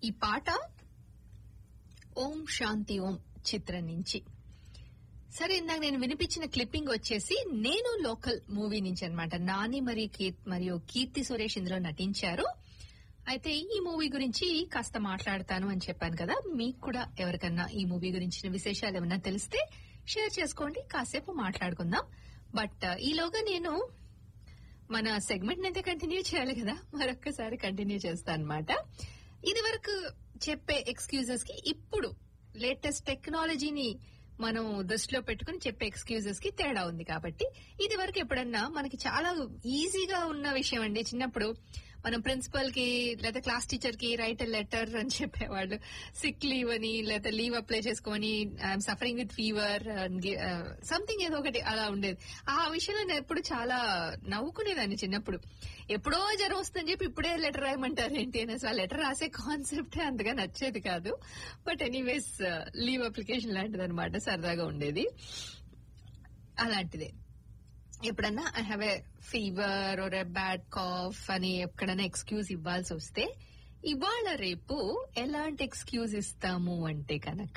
ఈ పాట ఓం శాంతి ఓం చిత్రం నుంచి సరే ఇందాక నేను వినిపించిన క్లిప్పింగ్ వచ్చేసి నేను లోకల్ మూవీ నుంచి అన్నమాట నాని మరియు కీర్తి మరియు కీర్తి సురేష్ ఇందులో నటించారు అయితే ఈ మూవీ గురించి కాస్త మాట్లాడతాను అని చెప్పాను కదా మీకు కూడా ఎవరికన్నా ఈ మూవీ గురించిన విశేషాలు ఏమన్నా తెలిస్తే షేర్ చేసుకోండి కాసేపు మాట్లాడుకుందాం బట్ ఈలోగా నేను మన సెగ్మెంట్ అయితే కంటిన్యూ చేయాలి కదా మరొక్కసారి కంటిన్యూ చేస్తాను అనమాట ఇది వరకు చెప్పే ఎక్స్క్యూజెస్ కి ఇప్పుడు లేటెస్ట్ టెక్నాలజీని మనం దృష్టిలో పెట్టుకుని చెప్పే ఎక్స్క్యూజెస్ కి తేడా ఉంది కాబట్టి ఇది వరకు ఎప్పుడన్నా మనకి చాలా ఈజీగా ఉన్న విషయం అండి చిన్నప్పుడు మనం ప్రిన్సిపల్ కి లేదా క్లాస్ టీచర్ కి రైట్ లెటర్ అని చెప్పేవాళ్ళు సిక్ లీవ్ అని లేదా లీవ్ అప్లై చేసుకొని I'm suffering with fever something ఏదో ఒకటి అలా ఉండేది ఆ విషయంలో నేను ఎప్పుడు చాలా నవ్వుకునేదాన్ని చిన్నప్పుడు ఎప్పుడో జ్వరం వస్తుందని చెప్పి ఇప్పుడే లెటర్ రాయమంటారు ఏంటి అనేసి ఆ లెటర్ రాసే కాన్సెప్ట్ అంతగా నచ్చేది కాదు బట్ ఎనీవేస్ లీవ్ అప్లికేషన్ లాంటిది అనమాట సరదాగా ఉండేది అలాంటిదే ఎప్పుడన్నా I have a fever or a bad cough అని ఎక్కడైనా ఎక్స్క్యూజ్ ఇవ్వాల్సి వస్తే ఇవాళ రేపు ఎలాంటి ఎక్స్క్యూజ్ ఇస్తాము అంటే కనుక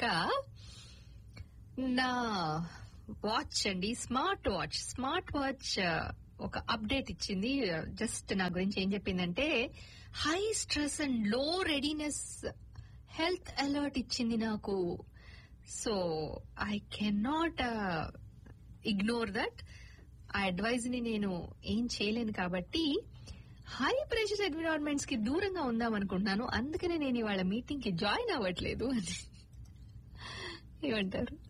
నా వాచ్ అండి స్మార్ట్ వాచ్ స్మార్ట్ వాచ్ ఒక అప్డేట్ ఇచ్చింది జస్ట్ నా గురించి ఏం చెప్పిందంటే high stress and low readiness health alert ఇచ్చింది నాకు so I can not ignore that ఆ అడ్వైజ్ ని నేను ఏం చేయలేను కాబట్టి హై ప్రెషర్ ఎన్విరాన్మెంట్స్ కి దూరంగా ఉందాం అనుకుంటున్నాను అందుకనే నేను ఇవాళ మీటింగ్ కి జాయిన్ అవ్వట్లేదు అని ఏమంటారు